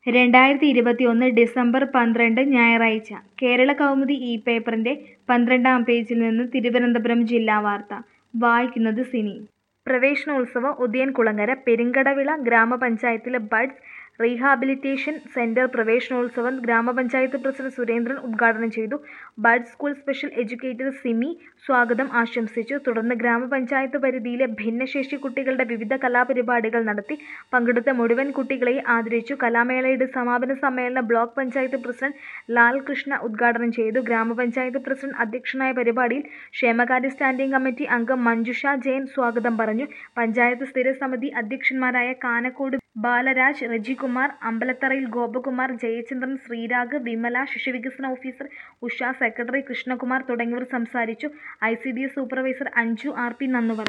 രണ്ടായിരത്തി ഇരുപത്തിയൊന്ന് ഡിസംബർ പന്ത്രണ്ട് ഞായറാഴ്ച കേരള കൗമുദി ഈ പേപ്പറിൻ്റെ പന്ത്രണ്ടാം പേജിൽ നിന്ന് തിരുവനന്തപുരം ജില്ലാ വാർത്ത വായിക്കുന്നത് സിനി പ്രവേശനോത്സവം ഉദയൻകുളങ്ങര പെരിങ്കടവിള ഗ്രാമപഞ്ചായത്തിലെ ബഡ്സ് റീഹാബിലിറ്റേഷൻ സെന്റർ പ്രവേശനോത്സവം ഗ്രാമപഞ്ചായത്ത് പ്രസിഡന്റ് സുരേന്ദ്രൻ ഉദ്ഘാടനം ചെയ്തു bud school special educator Simi സ്വാഗതം ആശംസിച്ചു തുടർന്ന് ഗ്രാമപഞ്ചായത്ത് പരിധിയിലെ ഭിന്നശേഷി കുട്ടികളുടെ വിവിധ കലാപരിപാടികൾ നടത്തി പങ്കെടുത്ത മുഴുവൻ കുട്ടികളെയും ആദരിച്ചു കലാമേളയുടെ സമാപന സമ്മേളനം ബ്ലോക്ക് പഞ്ചായത്ത് പ്രസിഡന്റ് ലാൽ കൃഷ്ണ ഉദ്ഘാടനം ചെയ്തു ഗ്രാമപഞ്ചായത്ത് പ്രസിഡന്റ് അധ്യക്ഷനായ പരിപാടിയിൽ ക്ഷേമകാര്യ സ്റ്റാൻഡിംഗ് കമ്മിറ്റി അംഗം മഞ്ജുഷ ജയൻ സ്വാഗതം പറഞ്ഞു പഞ്ചായത്ത് സ്ഥിരസമിതി അധ്യക്ഷന്മാരായ കാനക്കോട് ബാലരാജ് റജികുമാർ അമ്പലത്തറയിൽ ഗോപകുമാർ ജയചന്ദ്രൻ ശ്രീരാഗ് വിമല ശിശുവികസന ഓഫീസർ ഉഷ സെക്രട്ടറി കൃഷ്ണകുമാർ തുടങ്ങിയവർ സംസാരിച്ചു I C D S supervisor Anju R P നന്ദി പറഞ്ഞു